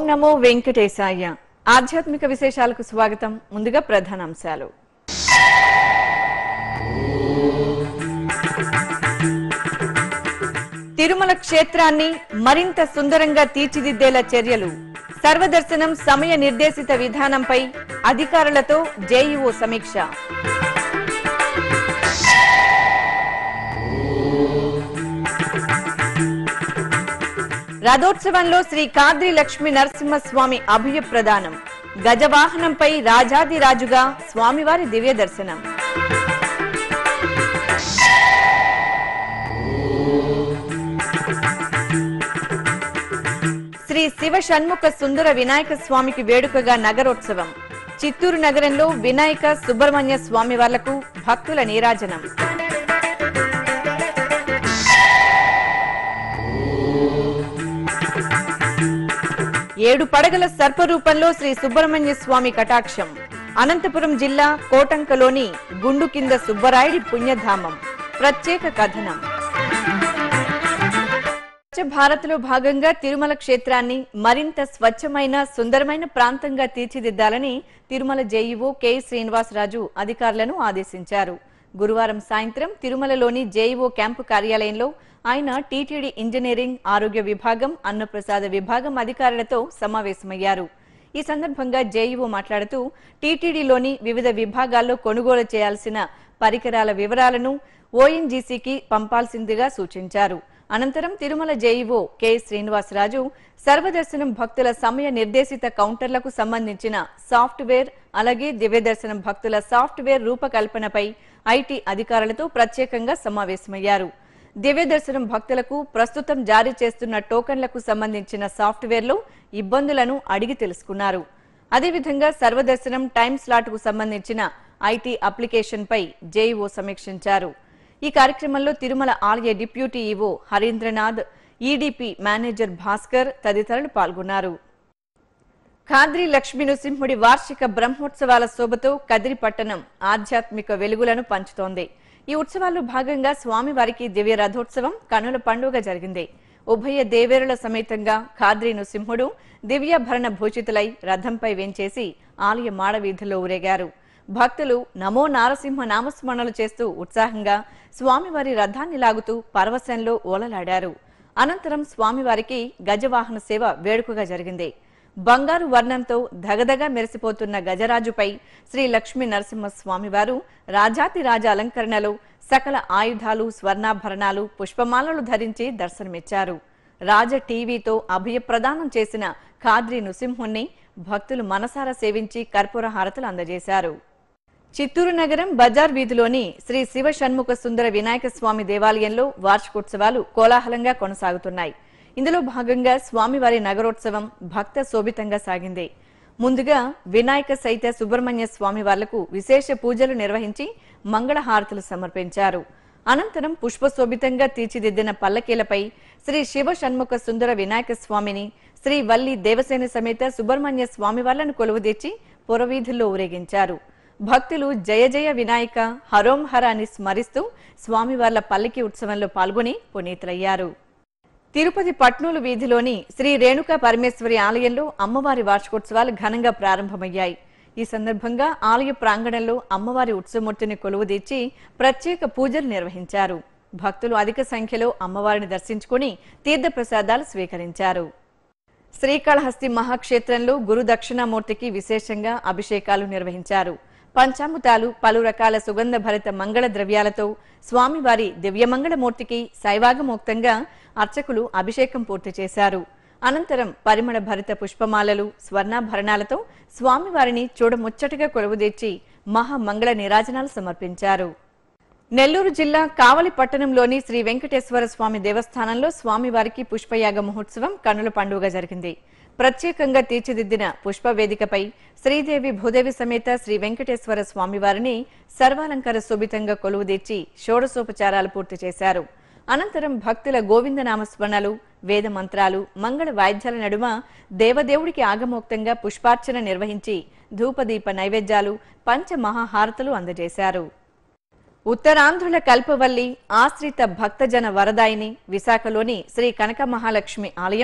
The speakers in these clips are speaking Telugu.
నమో వెంకటేశాయ ఆధ్యాత్మిక విశేషాలకు స్వాగతం ముందుగా ప్రధానాంశాలు తిరుమల క్షేత్రాన్ని మరింత సుందరంగా తీర్చిదిద్దేలా చర్యలు సర్వదర్శనం సమయ నిర్దేశిత విధానంపై అధికారులతో జేఈఓ సమీక్ష రథోత్సవంలో శ్రీ కాద్రి లక్ష్మీ నరసింహస్వామి అభయ ప్రదానం గజవాహనంపై రాజాదిరాజుగా స్వామివారి దివ్య దర్శనం శ్రీ శివ షణ్ముఖ సుందర వినాయక స్వామికి వేడుకగా నగరోత్సవం చిత్తూరు నగరంలో వినాయక సుబ్రహ్మణ్య స్వామి వార్లకు భక్తుల నీరాజనం ఏడు పడగల సర్పరూపంలో శ్రీ సుబ్రహ్మణ్య స్వామి కటాక్షం అనంతపురం జిల్లా కోటంకలోని గుండు కింద సుబ్బరాయుడి పుణ్యధామం ప్రత్యేక కథనం స్వచ్ఛ భారత్ లో భాగంగా తిరుమల క్షేత్రాన్ని మరింత స్వచ్ఛమైన సుందరమైన ప్రాంతంగా తీర్చిదిద్దాలని తిరుమల జేఈఓ కె శ్రీనివాసరాజు అధికారులను ఆదేశించారు గురువారం సాయంత్రం తిరుమలలోని జేఈఓ క్యాంపు కార్యాలయంలో ఆయన టీటీడీ ఇంజనీరింగ్ ఆరోగ్య విభాగం అన్నప్రసాద విభాగం అధికారులతో సమావేశమయ్యారు ఈ సందర్భంగా జేఈఓ మాట్లాడుతూ టీటీడీలోని వివిధ విభాగాల్లో కొనుగోలు చేయాల్సిన పరికరాల వివరాలను ఓఎన్జీసీకి పంపాల్సిందిగా సూచించారు అనంతరం తిరుమల జేఈఓ కె శ్రీనివాసరాజు సర్వదర్శనం భక్తుల సమయ నిర్దేశిత కౌంటర్లకు సంబంధించిన సాఫ్ట్వేర్ అలాగే దివ్యదర్శనం భక్తుల సాఫ్ట్వేర్ రూపకల్పనపై ఐటీ అధికారులతో ప్రత్యేకంగా సమావేశమయ్యారు దివ్యదర్శనం భక్తులకు ప్రస్తుతం జారీ చేస్తున్న టోకన్లకు సంబంధించిన సాఫ్ట్వేర్లో ఇబ్బందులను అడిగి తెలుసుకున్నారు అదేవిధంగా సర్వదర్శనం టైం స్లాట్కు సంబంధించిన ఐటీ అప్లికేషన్పై జేఈఓ సమీక్షించారు ఈ కార్యక్రమంలో తిరుమల ఆలయ deputy EO Harindranath EDP manager Bhaskar తదితరులు పాల్గొన్నారు ఖాద్రి లక్ష్మీ నృసింహుడి వార్షిక బ్రహ్మోత్సవాల శోభతో కదిరి పట్టణం ఆధ్యాత్మిక వెలుగులను పంచుతోంది ఈ ఉత్సవాల్లో భాగంగా స్వామివారికి దివ్య రథోత్సవం కనుల పండుగ జరిగింది ఉభయ దేవేరుల సమేతంగా ఖాద్రి నృసింహుడు దివ్యాభరణ భూషితులై రథంపై వెంచేసి ఆలయ మాడవీధుల్లో ఊరేగారు భక్తులు నమో నారసింహ నామస్మరణలు చేస్తూ ఉత్సాహంగా స్వామివారి రథాన్ని లాగుతూ పరవశంలో ఓలలాడారు అనంతరం స్వామివారికి గజవాహన సేవ వేడుకగా జరిగింది బంగారు వర్ణంతో ధగధగా మెరిసిపోతున్న గజరాజుపై శ్రీ లక్ష్మీ నరసింహ స్వామివారు రాజాతి రాజ అలంకరణలో సకల ఆయుధాలు స్వర్ణాభరణాలు పుష్పమాలలు ధరించి దర్శనమిచ్చారు రాజ టీవీతో అభయ ప్రదానం చేసిన ఖాద్రి నృసింహుణ్ణి భక్తులు మనసారా సేవించి కర్పూర హారతులు అందజేశారు చిత్తూరు నగరం బజార్ వీధిలోని శ్రీ శివ షణ్ముఖ సుందర వినాయక స్వామి దేవాలయంలో వార్షికోత్సవాలు కోలాహలంగా కొనసాగుతున్నాయి ఇందులో భాగంగా స్వామివారి నగరోత్సవం భక్త శోభితంగా సాగింది ముందుగా వినాయక సైత సుబ్రహ్మణ్య స్వామి వార్లకు విశేష పూజలు నిర్వహించి మంగళహారతులు సమర్పించారు అనంతరం పుష్పశోభితంగా తీర్చిదిద్దిన పల్లకీలపై శ్రీ శివ షణ్ముఖ సుందర వినాయక స్వామిని శ్రీ వల్లి దేవసేన సమేత సుబ్రహ్మణ్య స్వామివార్లను కొలువుదీర్చి పురవీధుల్లో ఊరేగించారు భక్తులు జయ జయ వినాయక హరోం హర అని స్మరిస్తూ స్వామివార్ల పల్లకి ఉత్సవంలో పాల్గొని పునీతులయ్యారు తిరుపతి పట్నూలు వీధిలోని శ్రీ రేణుకా పరమేశ్వరి ఆలయంలో అమ్మవారి వార్షికోత్సవాలు ఘనంగా ప్రారంభమయ్యాయి ఈ సందర్భంగా ఆలయ ప్రాంగణంలో అమ్మవారి ఉత్సవమూర్తిని కొలువుదీర్చి ప్రత్యేక పూజలు నిర్వహించారు భక్తులు అధిక సంఖ్యలో అమ్మవారిని దర్శించుకుని తీర్థప్రసాదాలు స్వీకరించారు శ్రీకాళహస్తి మహాక్షేత్రంలో గురు దక్షిణామూర్తికి విశేషంగా అభిషేకాలు నిర్వహించారు పంచామృతాలు పలు రకాల సుగంధ భరిత మంగళ ద్రవ్యాలతో స్వామివారి దివ్యమంగళమూర్తికి శైవాగమోక్తంగా అర్చకులు అభిషేకం పూర్తి చేశారు అనంతరం పరిమళ భరిత పుష్పమాలలు స్వర్ణాభరణాలతో స్వామివారిని చూడముచ్చటగా కొలువుదీర్చి మహామంగళ నీరాజనాలు సమర్పించారు నెల్లూరు జిల్లా కావలి పట్టణంలోని శ్రీ వెంకటేశ్వర స్వామి దేవస్థానంలో స్వామివారికి పుష్పయాగ మహోత్సవం కనుల పండుగ జరిగింది ప్రత్యేకంగా తీర్చిదిద్దిన పుష్ప వేదికపై శ్రీదేవి భూదేవి సమేత శ్రీ వెంకటేశ్వర స్వామివారిని సర్వాలంకార శోభితంగా కొలువుదీర్చి షోడశోపచారాలు పూర్తి చేశారు అనంతరం భక్తుల గోవిందనామ స్మరణలు వేద మంత్రాలు మంగళ వాయిద్యాల నడుమ దేవదేవుడికి ఆగమోక్తంగా పుష్పార్చన నిర్వహించి ధూపదీప నైవేద్యాలు పంచమహాహారతులు అందజేశారు ఉత్తరాంధ్రుల కల్పవల్లి ఆశ్రిత భక్తజన వరదాయిని విశాఖలోని శ్రీ కనక మహాలక్ష్మి ఆలయం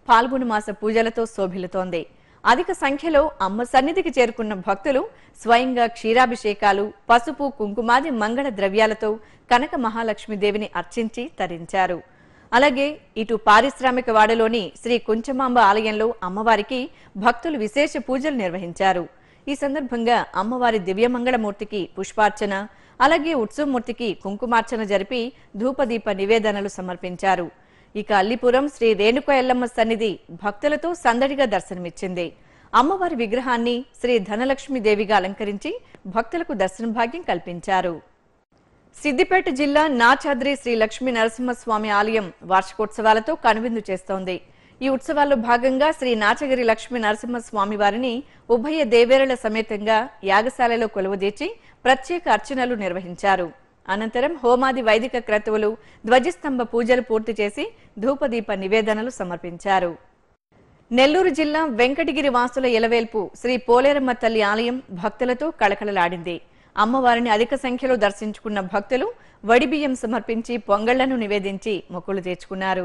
పాల్గొన మాస పూజలతో శోభిల్లుతోంది అధిక సంఖ్యలో అమ్మ సన్నిధికి చేరుకున్న భక్తులు స్వయంగా క్షీరాభిషేకాలు పసుపు కుంకుమాది మంగళ ద్రవ్యాలతో కనక మహాలక్ష్మీదేవిని అర్చించి తరించారు అలాగే ఇటు పారిశ్రామిక వాడలోని శ్రీ కుంచమాంబ ఆలయంలో అమ్మవారికి భక్తులు విశేష పూజలు నిర్వహించారు ఈ సందర్భంగా అమ్మవారి దివ్యమంగళమూర్తికి పుష్పార్చన అలాగే ఉత్సవమూర్తికి కుంకుమార్చన జరిపి ధూపదీప నివేదనలు సమర్పించారు ఇక అల్లిపురం శ్రీ రేణుక ఎల్లమ్మ సన్నిధి భక్తులతో సందడిగా దర్శనమిచ్చింది అమ్మవారి విగ్రహాన్ని శ్రీ ధనలక్ష్మీదేవిగా అలంకరించి భక్తులకు దర్శన భాగ్యం కల్పించారు సిద్దిపేట జిల్లా నాచాద్రి శ్రీ లక్ష్మీ నరసింహస్వామి ఆలయం వార్షికోత్సవాలతో కనువిందు చేస్తోంది ఈ ఉత్సవాల్లో భాగంగా శ్రీ నాచగిరి లక్ష్మీ నరసింహస్వామి వారిని ఉభయ దేవేరుల సమేతంగా యాగశాలలో కొలువుదీర్చి ప్రత్యేక అర్చనలు నిర్వహించారు అనంతరం హోమాది వైదిక క్రతువులు ధ్వజస్తంభ పూజలు పూర్తి చేసి ధూపదీప నివేదనలు సమర్పించారు నెల్లూరు జిల్లా వెంకటగిరి వాసుల ఎలవేల్పు శ్రీ పోలేరమ్మ తల్లి ఆలయం భక్తులతో కళకళలాడింది అమ్మవారిని అధిక సంఖ్యలో దర్శించుకున్న భక్తులు వడిబియ్యం సమర్పించి పొంగళ్లను నివేదించి మొక్కులు తీర్చుకున్నారు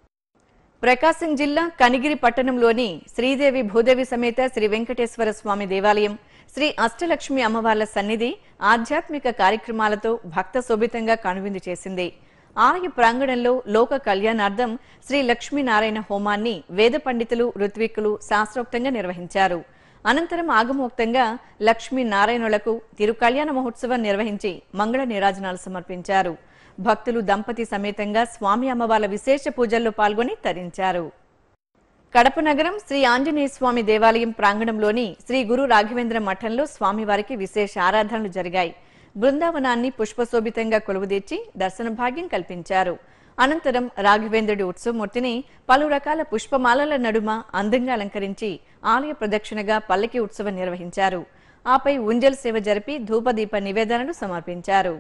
ప్రకాశం జిల్లా కనిగిరి పట్టణంలోని శ్రీదేవి భూదేవి సమేత శ్రీ వెంకటేశ్వర స్వామి దేవాలయం శ్రీ అష్టలక్ష్మి అమ్మవార్ల సన్నిధి ఆధ్యాత్మిక కార్యక్రమాలతో భక్త శోభితంగా కనువిందు చేసింది ఆలయ ప్రాంగణంలో లోక కళ్యాణార్థం శ్రీ లక్ష్మీనారాయణ హోమాన్ని వేద పండితులు ఋత్విక్కులు శాస్త్రోక్తంగా నిర్వహించారు అనంతరం ఆగమోక్తంగా లక్ష్మీ నారాయణులకు తిరుకళ్యాణ మహోత్సవం నిర్వహించి మంగళ నీరాజనాలు సమర్పించారు భక్తులు దంపతి సమేతంగా స్వామి అమ్మవార్ల విశేష పూజల్లో పాల్గొని తరించారు కడప నగరం శ్రీ ఆంజనేయ స్వామి దేవాలయం ప్రాంగణంలోని శ్రీ గురు రాఘవేంద్ర మఠంలో స్వామివారికి విశేష ఆరాధనలు జరిగాయి బృందావనాన్ని పుష్పశోభితంగా కొలువుదీర్చి దర్శన భాగ్యం కల్పించారు అనంతరం రాఘవేంద్రుడి ఉత్సవమూర్తిని పలు రకాల పుష్పమాలల నడుమ అందంగా అలంకరించి ఆలయ ప్రదక్షిణగా పల్లకి ఉత్సవం నిర్వహించారు ఆపై ఉంజల్ సేవ జరిపి ధూపదీప నివేదనలు సమర్పించారు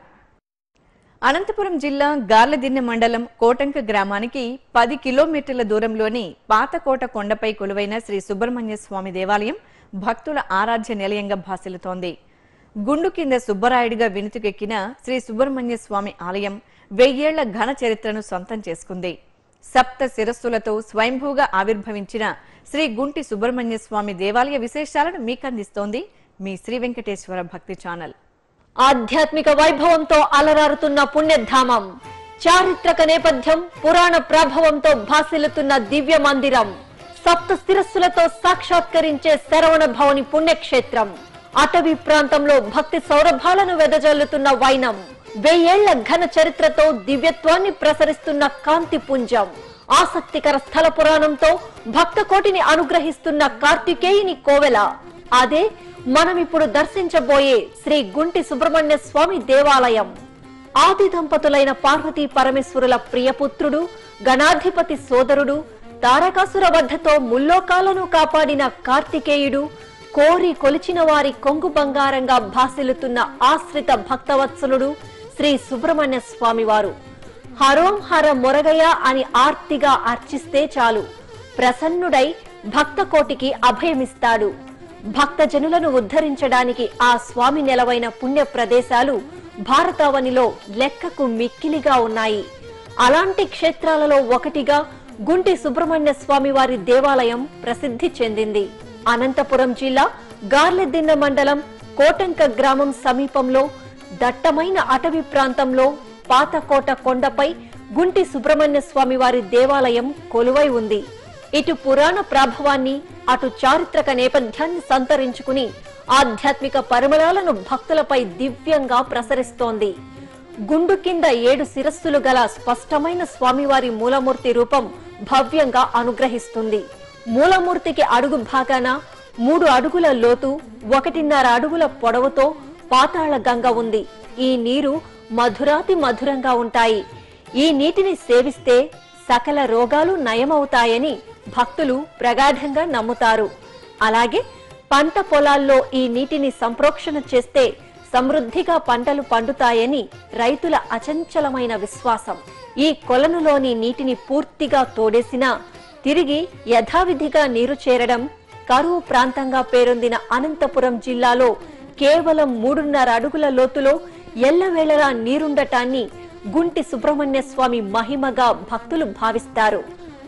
అనంతపురం జిల్లా గార్లదిన్నె మండలం కోటంక గ్రామానికి పది కిలోమీటర్ల దూరంలోని పాతకోట కొండపై కొలువైన శ్రీ సుబ్రహ్మణ్య స్వామి దేవాలయం భక్తుల ఆరాధ్య నిలయంగా భాసిల్లుతోంది గుండు కింద సుబ్బరాయుడిగా వినుతుకెక్కిన శ్రీ సుబ్రహ్మణ్య స్వామి ఆలయం వెయ్యేళ్ల ఘన చరిత్రను సొంతం చేసుకుంది సప్త శిరస్సులతో స్వయంభూగా ఆవిర్భవించిన శ్రీ గుంటి సుబ్రహ్మణ్య స్వామి దేవాలయ విశేషాలను మీకందిస్తోంది మీ శ్రీ వెంకటేశ్వర భక్తి ఛానల్ ఆధ్యాత్మిక వైభవంతో అలరారుతున్న పుణ్యధామం చారిత్రక నేపథ్యం పురాణ ప్రభావంతో భాసిల్లుతున్న దివ్య మందిరం సప్త శిరస్సులతో సాక్షాత్కరించే శరవణ భవని పుణ్యక్షేత్రం అటవీ ప్రాంతంలో భక్తి సౌరభాలను వెదజల్లుతున్న వైనం వెయ్యేళ్ల ఘన చరిత్రతో దివ్యత్వాన్ని ప్రసరిస్తున్న కాంతి పుంజం ఆసక్తికర స్థల పురాణంతో భక్త కోటిని అనుగ్రహిస్తున్న కార్తికేయుని కోవెల అదే మనం ఇప్పుడు దర్శించబోయే శ్రీ గుంటి సుబ్రహ్మణ్య స్వామి దేవాలయం ఆది దంపతులైన పార్వతీ పరమేశ్వరుల ప్రియపుత్రుడు గణాధిపతి సోదరుడు తారకాసుర వద్దతో ముల్లోకాలను కాపాడిన కార్తికేయుడు కోరి కొలిచిన వారి కొంగు బంగారంగా భాసిల్లుతున్న ఆశ్రిత భక్తవత్సలుడు శ్రీ సుబ్రహ్మణ్య స్వామి వారు హరోం హర మొరగయ అని ఆర్తిగా అర్చిస్తే చాలు ప్రసన్నుడై భక్త కోటికి అభయమిస్తాడు భక్తజనులను ఉద్ధరించడానికి ఆ స్వామి నెలవైన పుణ్య ప్రదేశాలు భారతావనిలో లెక్కకు మిక్కిలిగా ఉన్నాయి అలాంటి క్షేత్రాలలో ఒకటిగా గుంటి సుబ్రహ్మణ్య స్వామి వారి దేవాలయం ప్రసిద్ధి చెందింది అనంతపురం జిల్లా గార్లెదిన్న మండలం కోటంక గ్రామం సమీపంలో దట్టమైన అటవీ ప్రాంతంలో పాతకోట కొండపై గుంటి సుబ్రహ్మణ్య స్వామి వారి దేవాలయం కొలువై ఉంది ఇటు పురాణ ప్రాభవాన్ని అటు చారిత్రక నేపథ్యాన్ని సంతరించుకుని ఆధ్యాత్మిక పరిమళాలను భక్తులపై దివ్యంగా ప్రసరిస్తోంది గుండు కింద ఏడు శిరస్సులు గల స్పష్టమైన స్వామివారి మూలమూర్తి రూపం భవ్యంగా అనుగ్రహిస్తుంది మూలమూర్తికి అడుగు భాగాన మూడు అడుగుల లోతు ఒకటిన్నర అడుగుల పొడవుతో పాతాళ గంగ ఉంది ఈ నీరు మధురాతి మధురంగా ఉంటాయి ఈ నీటిని సేవిస్తే సకల రోగాలు నయమవుతాయని భక్తులు ప్రగాఢంగా నమ్ముతారు అలాగే పంట పొలాల్లో ఈ నీటిని సంప్రోక్షణ చేస్తే సమృద్ధిగా పంటలు పండుతాయని రైతుల అచంచలమైన విశ్వాసం ఈ కొలనులోని నీటిని పూర్తిగా తోడేసినా తిరిగి యథావిధిగా నీరు చేరడం కరువు ప్రాంతంగా పేరొందిన అనంతపురం జిల్లాలో కేవలం మూడున్నర అడుగుల లోతులో ఎల్లవేళలా నీరుండటాన్ని గుంటి సుబ్రహ్మణ్య స్వామి మహిమగా భక్తులు భావిస్తారు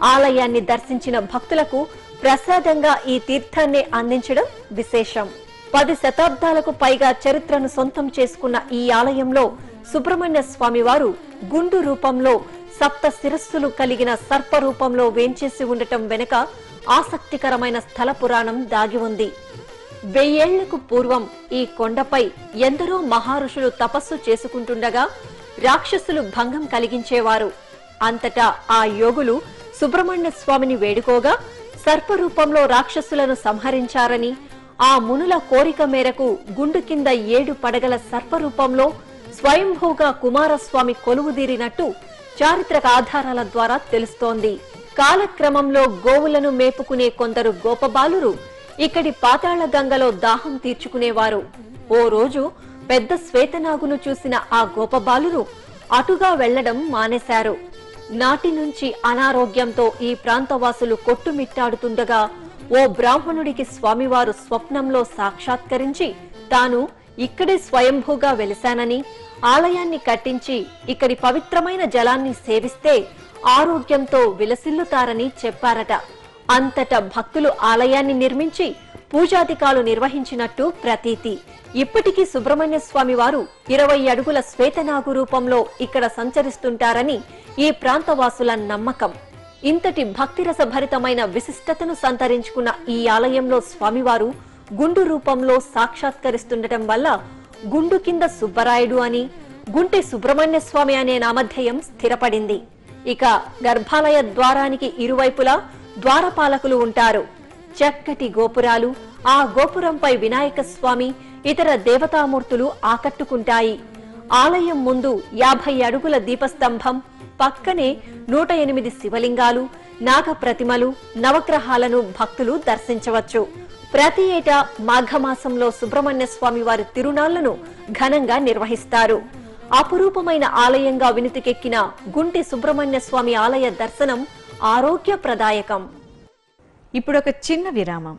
ఆలయాన్ని దర్శించిన భక్తులకు ప్రసాదంగా ఈ తీర్థాన్ని అందించడం విశేషం పది శతాబ్దాలకు పైగా చరిత్రను సొంతం చేసుకున్న ఈ ఆలయంలో సుబ్రహ్మణ్య స్వామి వారు గుండు రూపంలో సప్త శిరస్సులు కలిగిన సర్ప రూపంలో వేంచేసి ఉండటం వెనుక ఆసక్తికరమైన స్థల పురాణం దాగి ఉంది వెయ్యేళ్లకు పూర్వం ఈ కొండపై ఎందరో మహారుషులు తపస్సు చేసుకుంటుండగా రాక్షసులు భంగం కలిగించేవారు అంతటా ఆ యోగులు సుబ్రహ్మణ్య స్వామిని వేడుకోగా సర్పరూపంలో రాక్షసులను సంహరించారని ఆ మునుల కోరిక మేరకు గుండు కింద ఏడు పడగల సర్పరూపంలో స్వయంభూగా కుమారస్వామి కొలువుదీరినట్టు చారిత్రక ఆధారాల ద్వారా తెలుస్తోంది కాలక్రమంలో గోవులను మేపుకునే కొందరు గోపబాలురు ఇక్కడి పాతాళ గంగలో దాహం తీర్చుకునేవారు ఓ రోజు పెద్ద శ్వేతనాగును చూసిన ఆ గోపబాలురు అటుగా వెళ్లడం మానేశారు నాటి నుంచి అనారోగ్యంతో ఈ ప్రాంతవాసులు కొట్టుమిట్టాడుతుండగా ఓ బ్రాహ్మణుడికి స్వామివారు స్వప్నంలో సాక్షాత్కరించి తాను ఇక్కడే స్వయంభూగా వెలిశానని ఆలయాన్ని కట్టించి ఇక్కడి పవిత్రమైన జలాన్ని సేవిస్తే ఆరోగ్యంతో విలసిల్లుతారని చెప్పారట అంతటా భక్తులు ఆలయాన్ని నిర్మించి పూజాధికాలు నిర్వహించినట్టు ప్రతీతి ఇప్పటికీ సుబ్రహ్మణ్య స్వామి వారు ఇరవై అడుగుల శ్వేతనాగు రూపంలో ఇక్కడ సంచరిస్తుంటారని ఈ ప్రాంతవాసుల నమ్మకం ఇంతటి భక్తిరస భరితమైన విశిష్టతను సంతరించుకున్న ఈ ఆలయంలో స్వామివారు గుండు రూపంలో సాక్షాత్కరిస్తుండటం వల్ల గుండు కింద సుబ్బరాయుడు అని గుంటె సుబ్రహ్మణ్య స్వామి అనే నామధేయం స్థిరపడింది ఇక గర్భాలయ ద్వారానికి ఇరువైపులా ద్వారపాలకులు ఉంటారు చక్కటి గోపురాలు ఆ గోపురంపై వినాయక స్వామి ఇతర దేవతామూర్తులు ఆకట్టుకుంటాయి ఆలయం ముందు యాభై అడుగుల దీపస్తంభం పక్కనే నూట ఎనిమిది శివలింగాలు నాగ ప్రతిమలు నవగ్రహాలను భక్తులు దర్శించవచ్చు ప్రతి ఏటా మాఘమాసంలో సుబ్రహ్మణ్య స్వామి వారి తిరునాళ్లను ఘనంగా నిర్వహిస్తారు అపురూపమైన ఆలయంగా వినుతికెక్కిన గుంటి సుబ్రహ్మణ్య స్వామి ఆలయ దర్శనం ఆరోగ్యప్రదాయకం ఇప్పుడు ఒక చిన్న విరామం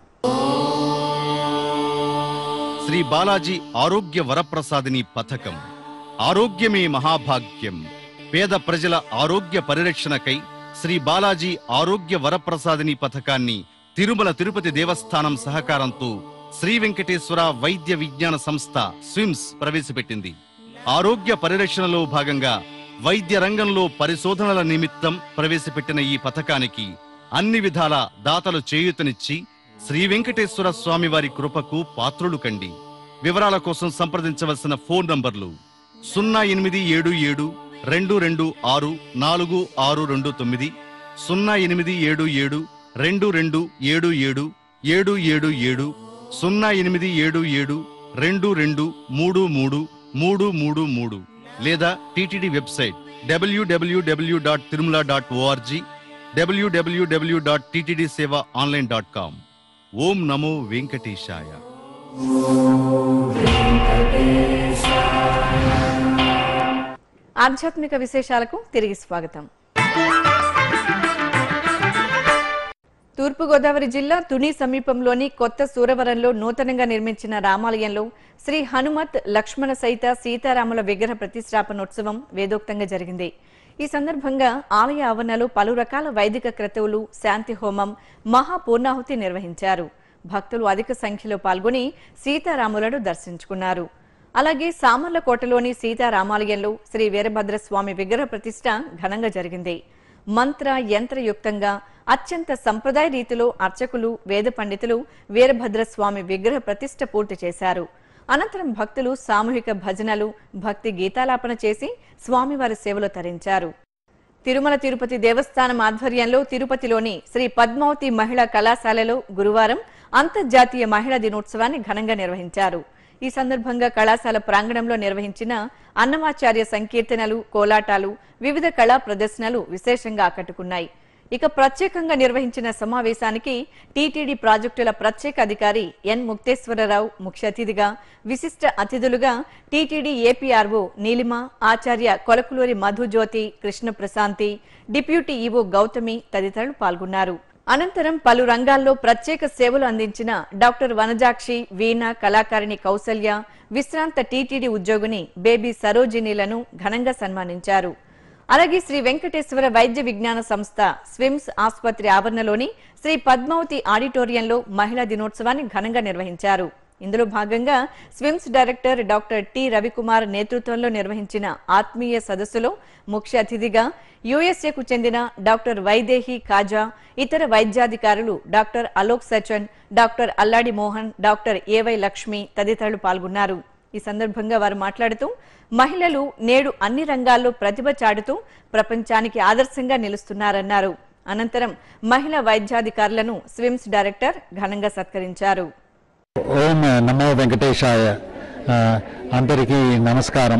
శ్రీ బాలాజీ ఆరోగ్య వరప్రసాదిని పథకం ఆరోగ్యమే మహాభాగ్యం పేద ప్రజల ఆరోగ్య పరిరక్షణకై శ్రీ బాలాజీ ఆరోగ్య వరప్రసాదిని పథకాన్ని తిరుమల తిరుపతి దేవస్థానం సహకారంతో శ్రీ వెంకటేశ్వర వైద్య విజ్ఞాన సంస్థ స్విమ్స్ ప్రవేశపెట్టింది ఆరోగ్య పరిరక్షణలో భాగంగా వైద్య రంగంలో పరిశోధనల నిమిత్తం ప్రవేశపెట్టిన ఈ పథకానికి అన్ని విధాల దాతలు చేయూతనిచ్చి శ్రీ వెంకటేశ్వర స్వామి వారి కృపకు పాత్రులు కండి వివరాల కోసం సంప్రదించవలసిన ఫోన్ నంబర్లు సున్నా ఎనిమిది ఏడు ఏడు రెండు రెండు ఆరు నాలుగు ఆరు రెండు తొమ్మిది సున్నా ఎనిమిది ఏడు ఏడు రెండు రెండు ఏడు ఏడు ఏడు ఏడు ఏడు సున్నా ఎనిమిది ఏడు ఏడు రెండు రెండు మూడు మూడు మూడు మూడు మూడు లేదా TTD website WWW dot Tirumala dot ORG WWW dot TTD seva online dot com ఓం నమో వెంకటేశాయ ఆధ్యాత్మిక విశేషాలకు తిరిగి స్వాగతం తూర్పుగోదావరి జిల్లా తుని సమీపంలోని కొత్త సూరవరంలో నూతనంగా నిర్మించిన రామాలయంలో శ్రీ హనుమత్ లక్ష్మణ సహిత సీతారాముల విగ్రహ ప్రతిష్టాపనోత్సవం వేదోక్తంగా జరిగింది ఈ సందర్భంగా ఆలయ ఆవరణలో పలు రకాల వైదిక క్రతువులు శాంతి హోమం మహాపూర్ణాహుతి నిర్వహించారు భక్తులు అధిక సంఖ్యలో పాల్గొని సీతారాములను దర్శించుకున్నారు అలాగే సామర్లకోటలోని సీతారామాలయంలో శ్రీ వీరభద్ర స్వామి విగ్రహ ప్రతిష్ట ఘనంగా జరిగింది మంత్ర యంత్రయుక్తంగా అత్యంత సంప్రదాయ రీతిలో అర్చకులు వేద పండితులు వీరభద్ర స్వామి విగ్రహ ప్రతిష్ట పూర్తి చేశారు అనంతరం భక్తులు సామూహిక భజనలు భక్తి గీతాలాపన చేసి స్వామివారి సేవలో తరించారు తిరుమల తిరుపతి దేవస్థానం ఆధ్వర్యంలో తిరుపతిలోని శ్రీ పద్మావతి మహిళా కళాశాలలో గురువారం అంతర్జాతీయ మహిళా దినోత్సవాన్ని ఘనంగా నిర్వహించారు ఈ సందర్భంగా కళాశాల ప్రాంగణంలో నిర్వహించిన అన్నమాచార్య సంకీర్తనలు కోలాటాలు వివిధ కళా ప్రదర్శనలు విశేషంగా ఆకట్టుకున్నాయి ఇక ప్రత్యేకంగా నిర్వహించిన సమావేశానికి టీటీడీ ప్రాజెక్టుల ప్రత్యేక అధికారి ఎన్ ముక్తేశ్వరరావు ముఖ్య అతిథిగా విశిష్ట అతిథులుగా TTD APRO Neelima Acharya Kolakaluri Madhujyothi Krishna Prashanthi deputy EO Gautami తదితరులు పాల్గొన్నారు అనంతరం పలు రంగాల్లో ప్రత్యేక సేవలు అందించిన డాక్టర్ వనజాక్షి వీణ కళాకారిణి కౌసల్య విశ్రాంత టీటీడీ ఉద్యోగిని బేబీ సరోజినీలను ఘనంగా సన్మానించారు అలాగే శ్రీ వెంకటేశ్వర వైద్య విజ్ఞాన సంస్థ స్విమ్స్ ఆసుపత్రి ఆవరణలోని శ్రీ పద్మావతి ఆడిటోరియంలో మహిళా దినోత్సవాన్ని ఘనంగా నిర్వహించారు ఇందులో భాగంగా SVIMS director doctor T Ravikumar నేతృత్వంలో నిర్వహించిన ఆత్మీయ సదస్సులో ముఖ్య అతిథిగా యుఎస్ఏకు చెందిన డాక్టర్ వైదేహి కాజా ఇతర వైద్యాధికారులు doctor Alok Sachan doctor Alladi Mohan doctor A Y Lakshmi తదితరులు పాల్గొన్నారు ఈ సందర్భంగా వారు మాట్లాడుతూ మహిళలు నేడు అన్ని రంగాల్లో ప్రతిభ చాటుతూ ప్రపంచానికి ఆదర్శంగా నిలుస్తున్నారన్నారు అనంతరం మహిళా వైద్యాధికారులను స్విమ్స్ డైరెక్టర్ ఘనంగా సత్కరించారు ఓం నమో వెంకటేశాయ అందరికీ నమస్కారం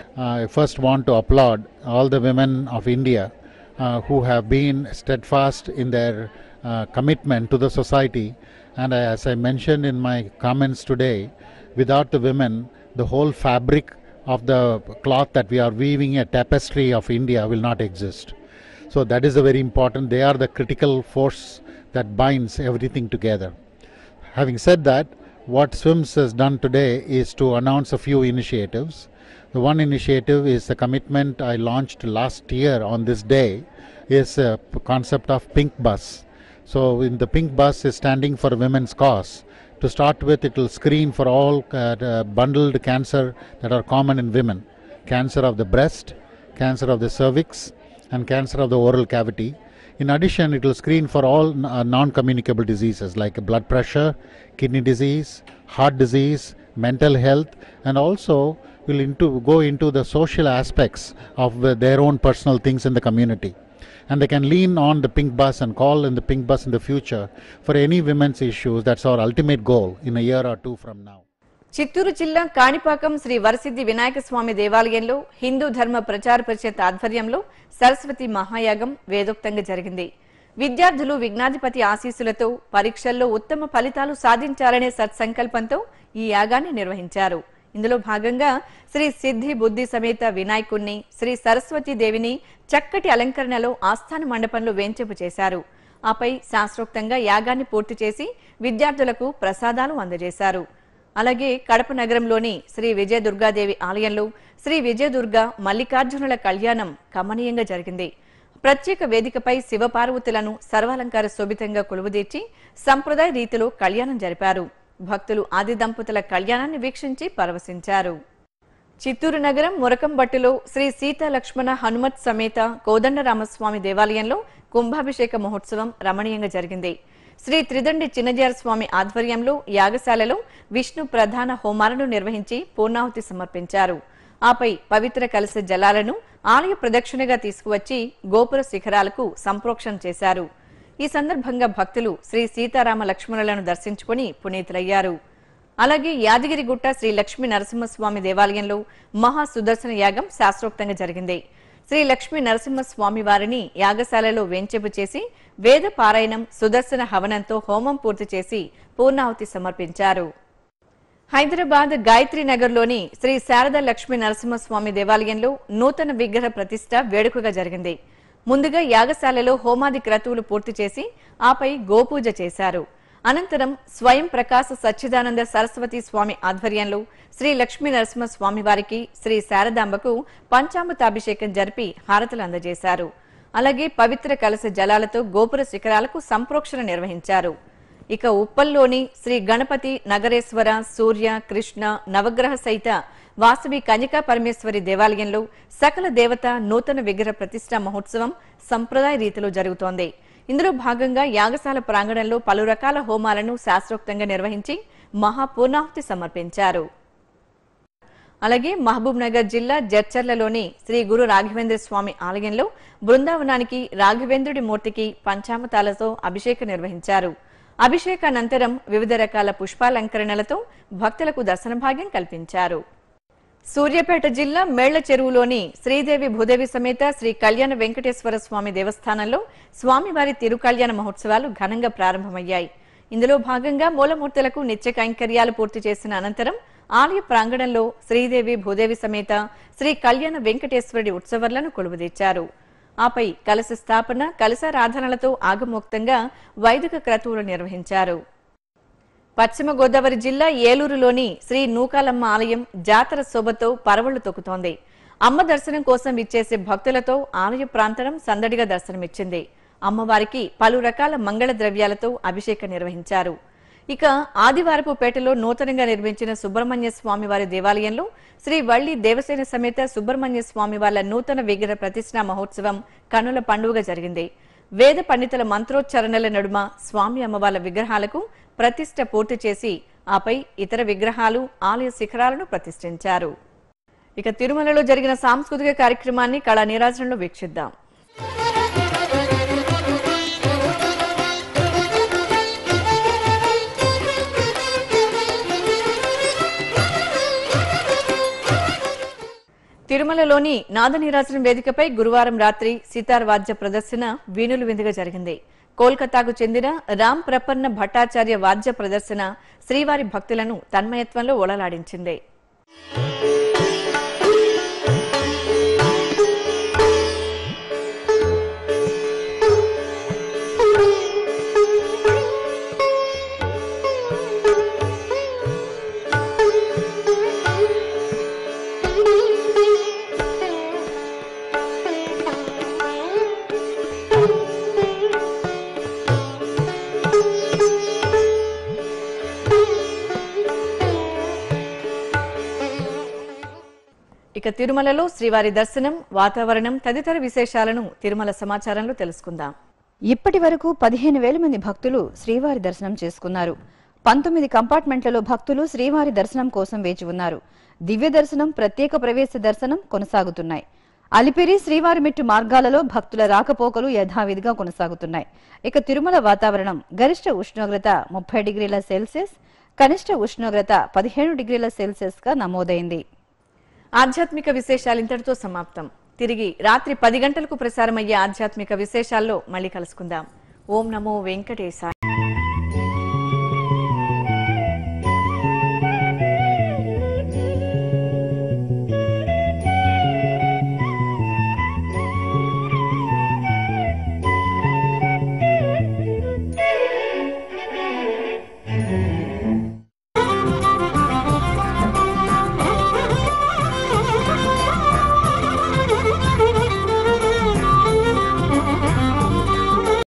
I first want to applaud all the women of India who have been steadfast in their commitment to the society and as I mention in my comments today without the women, the whole fabric of the cloth that we are weaving, a tapestry of India, will not exist. So that is a very important. They are the critical force that binds everything together. Having said that, what SWIMS has done today is to announce a few initiatives. The one initiative is the commitment I launched last year on this day is a p- concept of pink bus. So in the pink bus is standing for women's cause. To start with, it will screen for all uh, uh, bundled cancer that are common in women cancer of the breast, cancer of the cervix, and cancer of the oral cavity. In addition, it will screen for all uh, non communicable diseases like blood pressure, kidney disease, heart disease, mental health, and also will into, go into the social aspects of uh, their own personal things in the community and they can lean on the pink bus and call in the pink bus in the future for any women's issues. That's our ultimate goal in a year or two from now. Chittoor జిల్లా కాణిపాకం శ్రీ వరసిద్ధి వినాయక స్వామి దేవాలయంలో హిందూ ధర్మ ప్రచార పరిషత్ ఆధ్వర్యంలో సరస్వతి మహాయాగం వేదోక్తంగా జరిగింది విద్యార్థులు విఘ్నాధిపతి ఆశీస్సులతో పరీక్షల్లో ఉత్తమ ఫలితాలు సాధించాలనే సత్సంకల్పంతో ఈ యాగాన్ని నిర్వహించారు ఇందులో భాగంగా శ్రీ సిద్ధి బుద్ధి సమేత వినాయకుణ్ణి శ్రీ సరస్వతీ దేవిని చక్కటి అలంకరణలో ఆస్థాన మండపంలో వేంచెపు చేశారు ఆపై శాస్త్రోక్తంగా యాగాన్ని పూర్తి చేసి విద్యార్థులకు ప్రసాదాలు అందజేశారు అలాగే కడప నగరంలోని శ్రీ విజయదుర్గాదేవి ఆలయంలో శ్రీ విజయదుర్గ మల్లికార్జునుల కళ్యాణం కమనీయంగా జరిగింది ప్రత్యేక వేదికపై శివపార్వతులను సర్వాలంకార శోభితంగా కొలువుదీర్చి సంప్రదాయ రీతిలో కళ్యాణం జరిపారు భక్తులు ఆది దంపతుల కళ్యాణాన్ని వీక్షించి పరవశించారు చిత్తూరు నగరం మురకంబట్టులో శ్రీ సీతా లక్ష్మణ హనుమత్ సమేత కోదండరామస్వామి దేవాలయంలో కుంభాభిషేక మహోత్సవం రమణీయంగా జరిగింది శ్రీ త్రిదండి చిన్నజార స్వామి ఆధ్వర్యంలో యాగశాలలో విష్ణు ప్రధాన హోమాలను నిర్వహించి పూర్ణాహుతి సమర్పించారు ఆపై పవిత్ర కలశ జలాలను ఆలయ ప్రదక్షిణగా తీసుకువచ్చి గోపుర శిఖరాలకు సంప్రోక్షణ చేశారు ఈ సందర్భంగా భక్తులు శ్రీ సీతారామ లక్ష్మణులను దర్శించుకుని పునీతులయ్యారు అలాగే యాదగిరిగుట్ట శ్రీ లక్ష్మీ నరసింహస్వామి దేవాలయంలో మహా సుదర్శన యాగం శాస్త్రోక్తంగా జరిగింది శ్రీ లక్ష్మీ నరసింహస్వామి వారిని యాగశాలలో వేంచెపు చేసి వేద పారాయణం సుదర్శన హవనంతో హోమం పూర్తి చేసి పూర్ణాహుతి సమర్పించారు హైదరాబాద్ గాయత్రి నగర్లోని శ్రీ శారద లక్ష్మీ నరసింహస్వామి దేవాలయంలో నూతన విగ్రహ ప్రతిష్ట వేడుకగా జరిగింది ముందుగా యాగశాలలో హోమాది క్రతువులు పూర్తి చేసి ఆపై గోపూజ చేశారు అనంతరం స్వయం ప్రకాశ సచ్చిదానంద సరస్వతి స్వామి ఆధ్వర్యంలో శ్రీ లక్ష్మీ నరసింహ స్వామి వారికి శ్రీ శారదాంబకు పంచామృతాభిషేకం జరిపి హారతులు అందజేశారు అలాగే పవిత్ర కలశ జలాలతో గోపుర శిఖరాలకు సంప్రోక్షణ నిర్వహించారు ఇక ఉప్పల్లోని శ్రీ గణపతి నగరేశ్వర సూర్య కృష్ణ నవగ్రహ సహిత వాసవి కన్యకా పరమేశ్వరి దేవాలయంలో సకల దేవత నూతన విగ్రహ ప్రతిష్ట మహోత్సవం సంప్రదాయ రీతిలో జరుగుతోంది ఇందులో భాగంగా యాగశాల ప్రాంగణంలో పలు రకాల హోమాలను శాస్త్రోక్తంగా నిర్వహించి మహాపూర్ణాహుతి సమర్పించారు అలాగే మహబూబ్ నగర్ జిల్లా జడ్చర్లలోని శ్రీ గురు రాఘవేంద్ర స్వామి ఆలయంలో బృందావనానికి రాఘవేంద్రుడి మూర్తికి పంచామతాలతో అభిషేకం నిర్వహించారు అభిషేకానంతరం వివిధ రకాల పుష్పాలంకరణలతో భక్తులకు దర్శన భాగ్యం కల్పించారు సూర్యాపేట జిల్లా మేళ్ల చెరువులోని శ్రీదేవి భూదేవి సమేత శ్రీ కళ్యాణ వెంకటేశ్వర స్వామి దేవస్థానంలో స్వామివారి తిరుకళ్యాణ మహోత్సవాలు ఘనంగా ప్రారంభమయ్యాయి ఇందులో భాగంగా మూలమూర్తులకు నిత్య కైంకర్యాలు పూర్తి చేసిన అనంతరం ఆలయ ప్రాంగణంలో శ్రీదేవి భూదేవి సమేత శ్రీ కళ్యాణ వెంకటేశ్వరుడి ఉత్సవాలను కొలువుదీర్చారు ఆపై కలశ స్థాపన కలశారాధనలతో ఆగమోక్తంగా వైదిక క్రతువులు నిర్వహించారు పశ్చిమ గోదావరి జిల్లా ఏలూరులోని శ్రీ నూకాలమ్మ ఆలయం జాతర శోభతో పరవళ్లు తొక్కుతోంది అమ్మ దర్శనం కోసం ఇచ్చేసే భక్తులతో ఆలయ ప్రాంతరం సందడిగా దర్శనమిచ్చింది అమ్మవారికి పలు రకాల మంగళ ద్రవ్యాలతో అభిషేకం నిర్వహించారు ఇక ఆదివారపు పేటలో నూతనంగా నిర్మించిన సుబ్రహ్మణ్య స్వామి వారి దేవాలయంలో శ్రీ వల్లి దేవసేన సమేత సుబ్రహ్మణ్య స్వామి వార్ల నూతన విగ్రహ ప్రతిష్ఠా మహోత్సవం కనుల పండుగ జరిగింది వేద పండితుల మంత్రోచ్చారణల నడుమ స్వామి అమ్మవార్ల విగ్రహాలకు ప్రతిష్ఠ పూర్తి చేసి ఆపై ఇతర విగ్రహాలు ఆలయ శిఖరాలను ప్రతిష్ఠించారు ఇక తిరుమలలో జరిగిన సాంస్కృతిక కార్యక్రమాన్ని కళా నీరాజనంలో వీక్షిద్దాం తిరుమలలోని నాదనీరాజనం వేదికపై గురువారం రాత్రి సితార్ వాద్య ప్రదర్శన వీణులు విందుగా జరిగింది కోల్కతాకు చెందిన రామ్ ప్రపన్న భట్టాచార్య వాద్య ప్రదర్శన శ్రీవారి భక్తులను తన్మయత్వంలో ఓలలాడించింది ఇక తిరుమలలో శ్రీవారి దర్శనం వాతావరణం తదితర విశేషాలను తిరుమల సమాచారంలో తెలుసుకుందాం ఇప్పటి వరకు పదిహేను వేల మంది భక్తులు శ్రీవారి దర్శనం చేసుకున్నారు పంతొమ్మిది కంపార్ట్మెంట్లలో భక్తులు శ్రీవారి దర్శనం కోసం వేచి ఉన్నారు దివ్య దర్శనం ప్రత్యేక ప్రవేశ దర్శనం కొనసాగుతున్నాయి అలిపిరి శ్రీవారి మెట్టు మార్గాలలో భక్తుల రాకపోకలు యథావిధిగా కొనసాగుతున్నాయి ఇక తిరుమల వాతావరణం గరిష్ట ఉష్ణోగ్రత ముప్పై డిగ్రీల సెల్సియస్ కనిష్ట ఉష్ణోగ్రత పదిహేను డిగ్రీల సెల్సియస్ గా నమోదైంది ఆధ్యాత్మిక విశేషాలు ఇంతటితో సమాప్తం తిరిగి రాత్రి పది గంటలకు ప్రసారమయ్యే ఆధ్యాత్మిక విశేషాల్లో మళ్ళీ కలుసుకుందాం ఓం నమో వెంకటేశాయ